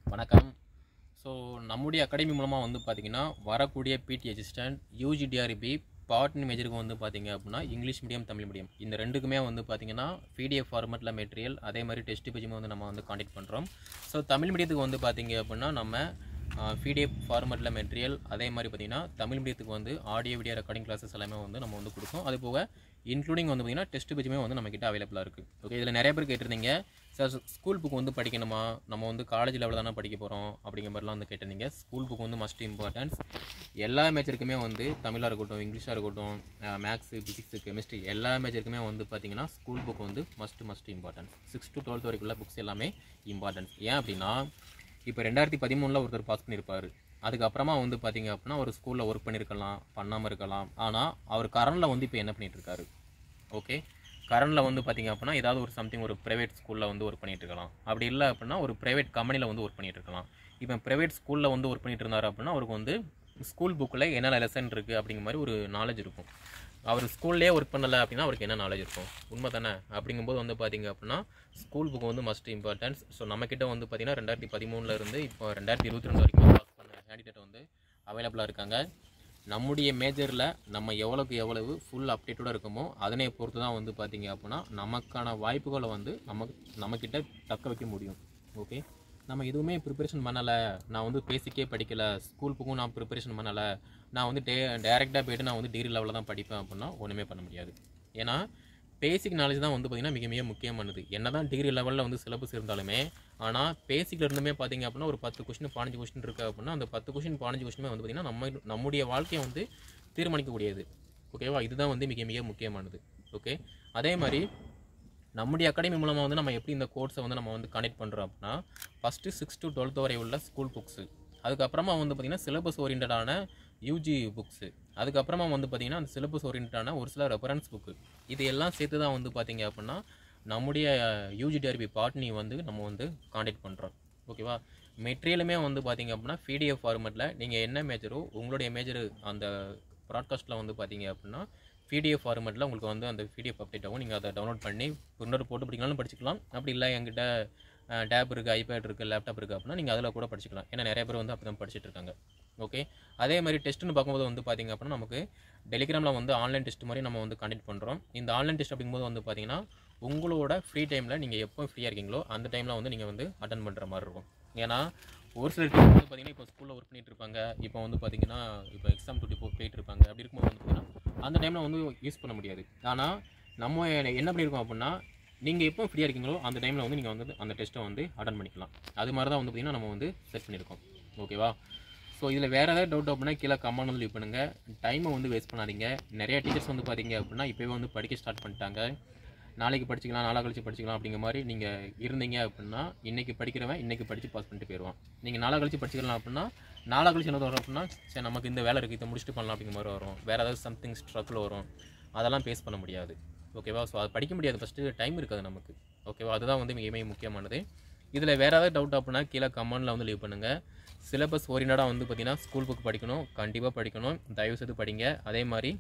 வணக்கம் ஸோ நம்முடைய அகாடமி மூலமாக வந்து பார்த்தீங்கன்னா வரக்கூடிய பிடி அசிஸ்டன்ட் யூஜிடிஆர்பி பாட்னி மேஜருக்கு வந்து பார்த்தீங்க அப்படின்னா இங்கிலீஷ் மீடியம் தமிழ் மீடியம் இந்த ரெண்டுக்குமே வந்து பார்த்தீங்கன்னா பிடிஎஃப் ஃபார்மேட்டில் மெட்டீரியல் அதே மாதிரி டெஸ்ட் பேஜுமே வந்து நம்ம வந்து காண்டக்ட் பண்ணுறோம் ஸோ தமிழ் மீடியத்துக்கு வந்து பார்த்தீங்க அப்படின்னா நம்ம பிடிஎஃப் ஃபார்மேட்டில் மெட்டீரியல் அதே மாதிரி பார்த்தீங்கன்னா தமிழ் மீடியத்துக்கு வந்து ஆடியோ வீடியோ ரெக்கார்டிங் கிளாஸஸ் எல்லாமே வந்து நம்ம வந்து கொடுப்போம் அது போக இன்க்ளூடிங் வந்து பார்த்தீங்கன்னா டெஸ்ட் பேஜுமே வந்து நம்மக்கிட்ட அவைலபிளாக இருக்குது ஓகே இதில் நிறைய பேர் கேட்டிருந்தீங்க சார் ஸ்கூல் புக் வந்து படிக்கணுமா நம்ம வந்து காலேஜ் லெவலில் தானே படிக்க போகிறோம் அப்படிங்கிற மாதிரிலாம் வந்து கேட்டிருந்தீங்க ஸ்கூல் புக் வந்து மஸ்ட் இம்பார்ட்டன்ஸ் எல்லா மேஜருக்குமே வந்து தமிழாக இருக்கட்டும் இங்கிலீஷாக இருக்கட்டும் மேக்ஸு ஃபிசிக்ஸு கெமிஸ்ட்ரி எல்லா மேஜருக்குமே வந்து பார்த்தீங்கன்னா ஸ்கூல் புக் வந்து must must importance six to twelfth வரைக்குள்ள புக்ஸ் எல்லாமே இம்பார்ட்டன்ஸ் ஏன் அப்படின்னா இப்போ ரெண்டாயிரத்தி பதிமூணில் ஒருத்தர் பாஸ் பண்ணியிருப்பார் அதுக்கப்புறமா வந்து பார்த்தீங்க அப்படின்னா ஒரு ஸ்கூலில் ஒர்க் பண்ணியிருக்கலாம் பண்ணாமல் இருக்கலாம் ஆனால் அவர் கரண்டில் வந்து இப்போ என்ன பண்ணிட்டு இருக்காரு ஓகே கரண்டில் வந்து பார்த்தீங்க அப்படின்னா ஏதாவது ஒரு சம்திங் ஒரு ப்ரைவேட் ஸ்கூலில் வந்து ஒர்க் பண்ணிட்டு இருக்கலாம் அப்படி இல்லை அப்படின்னா ஒரு ப்ரைவேட் கம்பெனியில் வந்து ஒர்க் பண்ணிட்டு இருக்கலாம் இப்போ ப்ரைவேட் ஸ்கூலில் வந்து ஒர்க் பண்ணிட்டு இருந்தார் அப்படின்னா அவருக்கு வந்து ஸ்கூல் புக்கில் என்னென்ன லெசன் இருக்குது அப்படிங்கிற மாதிரி ஒரு நாலேஜ் இருக்கும் அவர் ஸ்கூல்லேயே ஒர்க் பண்ணலை அப்படின்னா அவருக்கு என்ன நாலேஜ் இருக்கும் உண்மை தானே அப்படிங்கும்போது வந்து பார்த்தீங்க அப்படின்னா ஸ்கூல் புக் வந்து மஸ்ட் இம்பார்ட்டன்ஸ் ஸோ நம்மக்கிட்ட வந்து பார்த்தீங்கன்னா ரெண்டாயிரத்தி பதிமூணுல இருந்து இப்போ ரெண்டாயிரத்தி இருபத்தி ரெண்டு வரைக்கும் பாஸ் பண்ண கேண்டிடேட் வந்து அவைலபிளாக இருக்காங்க நம்முடைய மேஜரில் நம்ம எவ்வளோக்கு எவ்வளவு ஃபுல் அப்டேட்டோட இருக்கோமோ அதனை பொறுத்து தான் வந்து பார்த்தீங்க அப்படின்னா நமக்கான வாய்ப்புகளை வந்து நமக்கு நம்மக்கிட்ட தக்க வைக்க முடியும் ஓகே நம்ம எதுவுமே ப்ரிப்பரேஷன் பண்ணலை நான் வந்து பேசிக்கே படிக்கலை ஸ்கூல் புக்கும் நான் ப்ரிப்பரேஷன் பண்ணலை நான் வந்து டே டேரெக்டாக போயிட்டு நான் வந்து டிகிரி லெவலில் தான் படிப்பேன் அப்படின்னா ஒன்றுமே பண்ண முடியாது ஏன்னா பேசிக் நாலேஜ் தான் வந்து பார்த்திங்கன்னா மிக மிக முக்கியமானது என்ன தான் டிகிரி லெவலில் வந்து சிலபஸ் இருந்தாலுமே ஆனால் பேசிக்கில் இருந்துமே பார்த்தீங்க அப்படின்னா ஒரு பத்து கொஸ்டின் பதினஞ்சு கொஸ்டின் இருக்குது அப்படின்னா அந்த பத்து கொஸ்டின் பதினஞ்சு கொஸ்டினுமே வந்து பார்த்திங்கன்னா நம்ம நம்முடைய வாழ்க்கையை வந்து தீர்மானிக்கக்கூடியது ஓகேவா இதுதான் வந்து மிக மிக முக்கியமானது ஓகே அதே மாதிரி நம்முடைய அகாடமி மூலமாக வந்து நம்ம எப்படி இந்த கோர்ஸை வந்து நம்ம வந்து கனெக்ட் பண்ணுறோம் அப்படின்னா ஃபஸ்ட்டு சிக்ஸ் டு டுவெல்த் வரை உள்ள ஸ்கூல் புக்ஸு அதுக்கப்புறமா வந்து பார்த்திங்கன்னா சிலபஸ் ஓரியன்டான யூஜி புக்ஸு அதுக்கப்புறமா வந்து பார்த்திங்கன்னா அந்த சிலபஸ் ஓரியன்டான ஒரு சில ரெஃபரன்ஸ் புக்கு இது எல்லாம் சேர்த்து தான் வந்து பார்த்திங்க அப்படின்னா நம்முடைய யூஜிடிஆர்பி பாட்னி வந்து நம்ம வந்து காண்டாக்ட் பண்ணுறோம் ஓகேவா மெட்டீரியலுமே வந்து பார்த்திங்க அப்படின்னா பிடிஎஃப் ஃபார்மெட்டில் நீங்கள் என்ன மேஜரோ உங்களுடைய மேஜர் அந்த ப்ராட்காஸ்ட்டில் வந்து பார்த்தீங்க அப்படின்னா பிடிஎஃப் ஃபார்மெட்டில் உங்களுக்கு வந்து அந்த பிடிஎஃப் அப்டேட் ஆகும் நீங்கள் அதை டவுன்லோட் பண்ணி பிரிண்டர் போட்டு படிக்கலாம்னு படிச்சுக்கலாம் அப்படி இல்லை என்கிட்ட டேப் இருக்குது ஐபேட் இருக்குது லேப்டாப் இருக்குது அப்படின்னா நீங்கள் அதில் கூட படிச்சுக்கலாம் ஏன்னா நிறைய பேர் வந்து அப்படி தான் படிச்சுட்டு இருக்காங்க ஓகே அதே மாதிரி டெஸ்ட்டுன்னு பார்க்கும்போது வந்து பார்த்திங்க அப்படின்னா நமக்கு டெலிகிராமில் வந்து ஆன்லைன் டெஸ்ட் மாதிரி நம்ம வந்து கண்டக்ட் பண்ணுறோம் இந்த ஆன்லைன் டெஸ்ட் அப்படிங்கும்போது வந்து பார்த்திங்கன்னா உங்களோட ஃப்ரீ டைமில் நீங்கள் எப்போ ஃப்ரீயாக இருக்கீங்களோ அந்த டைமில் வந்து நீங்கள் வந்து அட்டன் பண்ணுற மாதிரி இருக்கும் ஏன்னா ஒரு சில டீம் வந்து பார்த்தீங்கன்னா இப்போ ஸ்கூலில் ஒர்க் பண்ணிட்டு இருப்பாங்க இப்போ வந்து பார்த்தீங்கன்னா இப்போ எக்ஸாம் துட்டி போ போயிட்டு இருப்பாங்க அப்படி இருக்கும்போது வந்து பார்த்தீங்கன்னா அந்த டைமில் வந்து யூஸ் பண்ண முடியாது ஆனால் நம்ம என்ன பண்ணியிருக்கோம் அப்படின்னா நீங்கள் எப்போ ஃப்ரீயாக இருக்கீங்களோ அந்த டைமில் வந்து நீங்கள் வந்து அந்த டெஸ்ட்டை வந்து அட்டன் பண்ணிக்கலாம் அது மாதிரி தான் வந்து பார்த்திங்கன்னா நம்ம வந்து செட் பண்ணியிருக்கோம் ஓகேவா ஸோ இதில் வேறு ஏதாவது டவுட் அப்படின்னா கீழே கமெண்ட் வந்து லீவ் பண்ணுங்கள் டைமை வந்து வேஸ்ட் பண்ணாதீங்க நிறைய டீச்சர்ஸ் வந்து பார்த்தீங்க அப்படின்னா இப்போவே வந்து படிக்க ஸ்டார்ட் பண்ணிட்டாங்க நாளைக்கு படிச்சிக்கலாம் நாளா கழிச்சு படிச்சிக்கலாம் அப்படிங்கிற மாதிரி நீங்கள் இருந்தீங்க அப்படின்னா இன்றைக்கி படிக்கிறவன் இன்றைக்கி படித்து பாஸ் பண்ணிட்டு போயிடுவான் நீங்கள் நாளா கழிச்சு படிச்சிக்கலாம் அப்படின்னா நாளா கழிச்சு என்ன வரும் அப்படின்னா சரி நமக்கு இந்த வேலை இருக்குது இதை முடிச்சுட்டு பண்ணலாம் அப்படிங்கிற மாதிரி வரும் வேறு ஏதாவது சம்திங் ஸ்ட்ரகிள் வரும் அதெல்லாம் ஃபேஸ் பண்ண முடியாது ஓகேவா ஸோ அது படிக்க முடியாது ஃபஸ்ட்டு டைம் இருக்காது நமக்கு ஓகேவா அதுதான் வந்து மிக மிக முக்கியமானது இதில் வேறு ஏதாவது டவுட் அப்படின்னா கீழே கமெண்டில் வந்து லீவ் பண்ணுங்கள் சிலபஸ் ஓரியன்டாக வந்து பார்த்திங்கன்னா ஸ்கூல் புக் படிக்கணும் கண்டிப்பாக படிக்கணும் தயவுசெய்து படிங்க அதே மாதிரி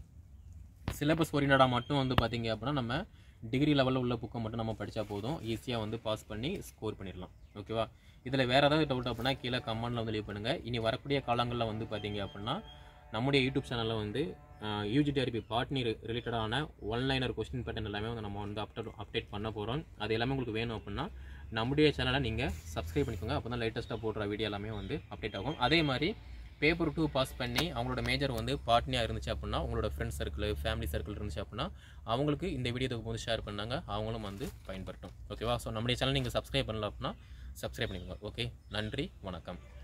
சிலபஸ் ஓரியன்டாக மட்டும் வந்து பார்த்திங்க அப்படின்னா நம்ம டிகிரி லெவலில் உள்ள புக்கை மட்டும் நம்ம படித்தா போதும் ஈஸியாக வந்து பாஸ் பண்ணி ஸ்கோர் பண்ணிடலாம் ஓகேவா இதில் வேறு ஏதாவது டவுட் அப்படின்னா கீழே கமெண்டில் வந்து லீவ் பண்ணுங்கள் இனி வரக்கூடிய காலங்களில் வந்து பார்த்தீங்க அப்படின்னா நம்முடைய யூடியூப் சேனலில் வந்து யூஜிடிஆர்பி பாட்னி ரிலேட்டடான ஒன்லைனர் கொஸ்டின் பேட்டர்ன் எல்லாமே வந்து நம்ம வந்து அப்டேட் அப்டேட் பண்ண போகிறோம் அது எல்லாமே உங்களுக்கு வேணும் அப்படின்னா நம்முடைய சேனலை நீங்கள் சப்ஸ்கிரைப் பண்ணிக்கோங்க அப்போ தான் லேட்டஸ்ட்டாக போடுற வீடியோ எல்லாமே வந்து அப்டேட் ஆகும் அதே மாதிரி பேப்பர் டூ பாஸ் பண்ணி அவங்களோட மேஜர் வந்து பார்ட்னியாக இருந்துச்சு அப்படின்னா உங்களோட ஃப்ரெண்ட்ஸ் சர்க்கிள் ஃபேமிலி சர்க்கிள் இருந்துச்சு அப்படின்னா அவங்களுக்கு இந்த வீடியோ வந்து ஷேர் பண்ணாங்க அவங்களும் வந்து பயன்படுத்தும் ஓகேவா ஸோ நம்முடைய சேனல் நீங்கள் சப்ஸ்கிரைப் பண்ணல அப்படின்னா சப்ஸ்கிரைப் பண்ணிக்கோங்க ஓகே நன்றி வணக்கம்